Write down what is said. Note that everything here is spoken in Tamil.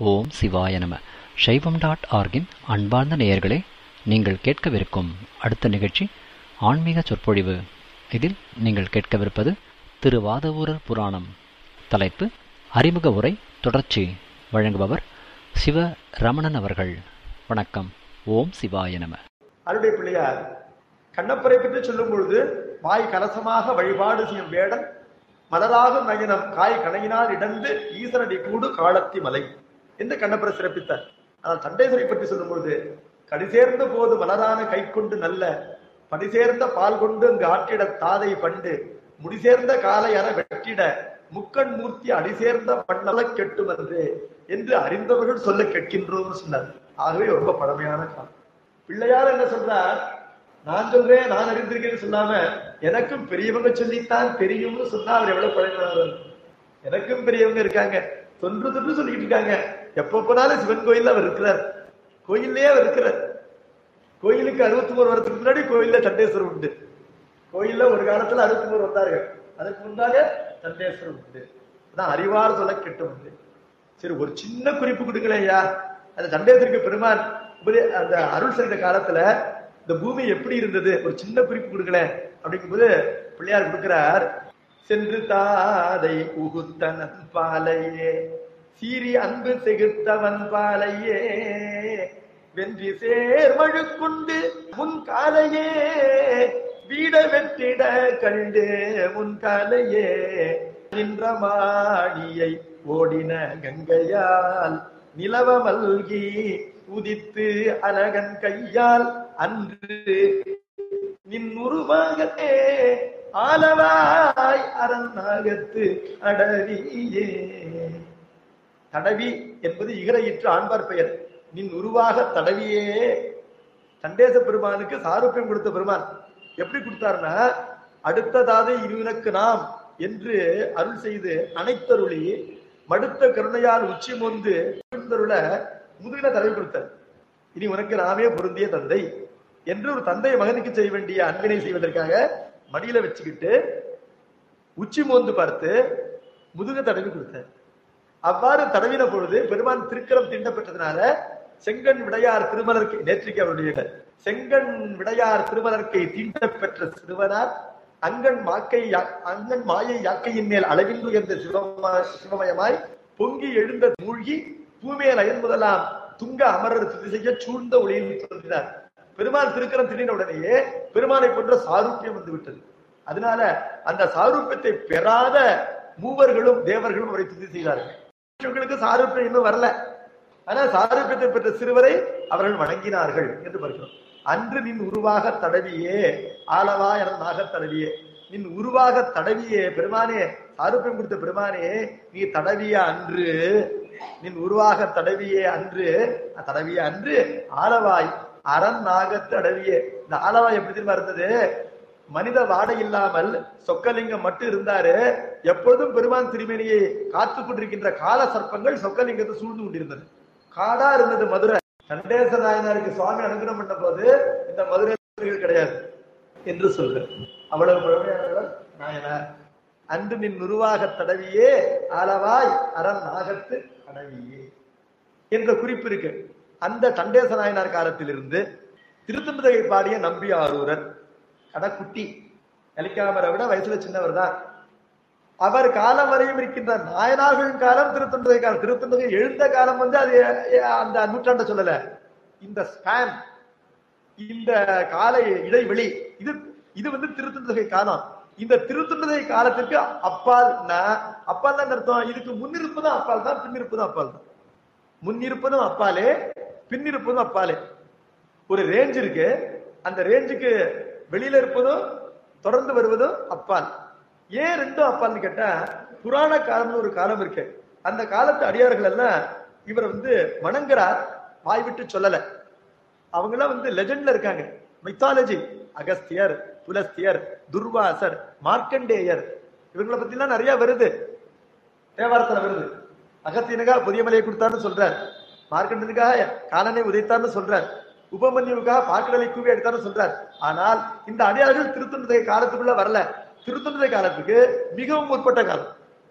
ஓம் சிவாய நம சைவம் டாட் ஆர்கின் அன்பார்ந்த நேயர்களே நீங்கள் கேட்கவிருக்கும் அடுத்த நிகழ்ச்சி ஆன்மீக சொற்பொழிவு இதில் நீங்கள் கேட்கவிருப்பது திரு வாதவூரர் புராணம் தலைப்பு அறிமுக உரை தொடர்ச்சி வழங்குபவர் சிவ ரமணன் அவர்கள் வணக்கம் ஓம் சிவாய நம அருடைய பிள்ளையார் கண்ணப்பரை பற்றி சொல்லும் பொழுது வாய் கலசமாக வழிபாடு செய்யும் வேடன் மலராகும் நயனம் காய் கணையினால் இடந்து ஈசனடி கூடு காலத்தி மலை என்று கண்ணப்பரை சிறப்பித்தார் ஆனால் தண்டேஸ்வரை பற்றி சொல்லும் பொழுது கடி சேர்ந்த போது மலரான கை கொண்டு நல்ல படி சேர்ந்த பால் கொண்டு அங்கு ஆட்டிட தாதை பண்டு முடி சேர்ந்த காலை அற வெட்டிட முக்கண் மூர்த்தி அடி சேர்ந்த பண்ணல கெட்டும் என்று என்று அறிந்தவர்கள் சொல்ல கேட்கின்றோம் சொன்னார் ஆகவே ரொம்ப பழமையான காலம் பிள்ளையார் என்ன சொல்றார் நான் சொல்றேன் நான் அறிந்திருக்கேன்னு சொல்லாம எனக்கும் பெரியவங்க சொல்லித்தான் தெரியும்னு சொன்னா அவர் எவ்வளவு பழமையானவர் எனக்கும் பெரியவங்க இருக்காங்க தொன்று தொன்று சொல்லிட்டு இருக்காங்க எப்ப போனாலும் சிவன் கோயில்ல அவர் இருக்கிறார் கோயில்லயே அவர் இருக்கிறார் கோயிலுக்கு அறுபத்தி மூணு வருஷத்துக்கு முன்னாடி கோயில்ல சண்டேஸ்வரர் உண்டு கோயில்ல ஒரு காலத்துல அறுபத்தி மூணு வந்தார்கள் அதுக்கு முன்னால சண்டேஸ்வரர் உண்டு அதான் அறிவார் சொல்ல கெட்டு உண்டு சரி ஒரு சின்ன குறிப்பு கொடுங்களேன் ஐயா அந்த சண்டேஸ்வருக்கு பெருமான் உபதே அந்த அருள் செய்த காலத்துல இந்த பூமி எப்படி இருந்தது ஒரு சின்ன குறிப்பு கொடுங்களேன் அப்படிங்கும்போது பிள்ளையார் கொடுக்கிறார் சென்று தாதை உகுத்தனன் பாலையே சீரி அன்பு செகுத்தவன் பாலையே வென்றி சேர்மழு கொண்டு முன் காலையே வீட வெற்றிட கண்டு முன் காலையே நின்ற மாணியை ஓடின கங்கையால் நிலவ மல்கி உதித்து அனகன் கையால் அன்று நின் உருவாகத்தே ஆலவாய் அரண்நாகத்து அடவியே தடவி என்பது இகரையிற்று ஆண்பார் பெயர் நின் உருவாக தடவியே சண்டேச பெருமானுக்கு சாரூப்பியம் கொடுத்த பெருமான் எப்படி கொடுத்தாருன்னா அடுத்ததாவது இருவனுக்கு நாம் என்று அருள் செய்து அனைத்தருளி மடுத்த கருணையால் உச்சி மொந்து எழுந்தருள முதுகின தடவி கொடுத்தார் இனி உனக்கு நாமே பொருந்திய தந்தை என்று ஒரு தந்தை மகனுக்கு செய்ய வேண்டிய அன்பினை செய்வதற்காக மடியில வச்சுக்கிட்டு உச்சி மோந்து பார்த்து முதுக தடவி கொடுத்தார் அவ்வாறு தடவின பொழுது பெருமான் திருக்கரம் தீண்ட பெற்றதுனால செங்கன் விடையார் திருமலர்க்கை நேற்றுக்கு அவருடைய செங்கன் விடையார் திருமலர்க்கை தீண்ட பெற்ற சிறுவனார் அங்கன் மாக்கை அங்கன் மாயை யாக்கையின் மேல் அளவில் உயர்ந்த சிவமா சிவமயமாய் பொங்கி எழுந்த மூழ்கி பூமேல் அயன் முதலாம் துங்க அமரர் துதி செய்ய சூழ்ந்த ஒளியில் தோன்றினார் பெருமான் திருக்கரம் திடீர்ன உடனேயே பெருமானை போன்ற சாரூப்பியம் வந்து விட்டது அதனால அந்த சாரூப்பியத்தை பெறாத மூவர்களும் தேவர்களும் அவரை துதி செய்தார்கள் இவங்களுக்கு சாரூப்பியம் இன்னும் வரல ஆனா சாரூப்பியத்தை பெற்ற சிறுவரை அவர்கள் வணங்கினார்கள் என்று பார்க்கிறோம் அன்று நின் உருவாக தடவியே ஆலவா என நாக தடவியே நின் உருவாக தடவியே பெருமானே சாரூப்பியம் கொடுத்த பெருமானே நீ தடவிய அன்று நின் உருவாக தடவியே அன்று தடவிய அன்று ஆலவாய் அரண் நாகத்து அடவியே இந்த ஆலவாய் எப்படி தெரியுமா இருந்தது மனித வாடை இல்லாமல் சொக்கலிங்கம் மட்டும் இருந்தாரு எப்பொழுதும் பெருமான் திருமேனியை காத்து கொண்டிருக்கின்ற கால சர்ப்பங்கள் சொக்கலிங்கத்தை சூழ்ந்து கொண்டிருந்தது காடா இருந்தது மதுரை சண்டேச நாயனாருக்கு சுவாமி அனுகிரகம் பண்ண போது இந்த மதுரை கிடையாது என்று சொல்ற அவ்வளவு பழமையானவர் நாயனார் அன்று நின் உருவாக தடவியே ஆலவாய் அரண் நாகத்து அடவியே என்ற குறிப்பு இருக்கு அந்த தண்டேச நாயனார் காலத்திலிருந்து திருத்தம்பதகை பாடிய நம்பி ஆரூரர் கடக்குட்டி கலிக்காமரை விட வயசுல சின்னவர் தான் அவர் காலம் வரையும் இருக்கின்ற நாயனார்களின் காலம் திருத்தொண்டகை காலம் திருத்தொண்டகை எழுந்த காலம் வந்து அது அந்த நூற்றாண்ட சொல்லல இந்த ஸ்பேன் இந்த கால இடைவெளி இது இது வந்து திருத்தொண்டகை காலம் இந்த திருத்தொண்டகை காலத்திற்கு அப்பால் அப்பால் தான் அர்த்தம் இதுக்கு முன்னிருப்பதும் அப்பால் தான் பின்னிருப்பதும் அப்பால் தான் முன்னிருப்பதும் அப்பாலே பின்னிருப்பதும் அப்பாலே ஒரு ரேஞ்ச் இருக்கு அந்த ரேஞ்சுக்கு வெளியில இருப்பதும் தொடர்ந்து வருவதும் அப்பால் ஏன் ரெண்டும் அப்பால்னு கேட்டா புராண காலம்னு ஒரு காலம் இருக்கு அந்த காலத்து அடியார்கள் எல்லாம் இவர் வந்து வணங்குறார் வாய் விட்டு சொல்லல அவங்க எல்லாம் வந்து லெஜெண்ட்ல இருக்காங்க மித்தாலஜி அகஸ்தியர் புலஸ்தியர் துர்வாசர் மார்க்கண்டேயர் இவங்களை பத்தி எல்லாம் நிறைய வருது தேவாரத்துல வருது அகத்தியனுக்காக புதிய மலையை கொடுத்தாருன்னு சொல்றார் மார்க்கண்டனுக்காக காலனை உதைத்தார்னு சொல்றார் உபமன்யுவுக்காக பாக்கடலை கூவி எடுத்தார்னு சொல்றார் ஆனால் இந்த அடியார்கள் திருத்தொண்டதை காலத்துக்குள்ள வரல திருத்தொண்டதை காலத்துக்கு மிகவும் முற்பட்ட காலம்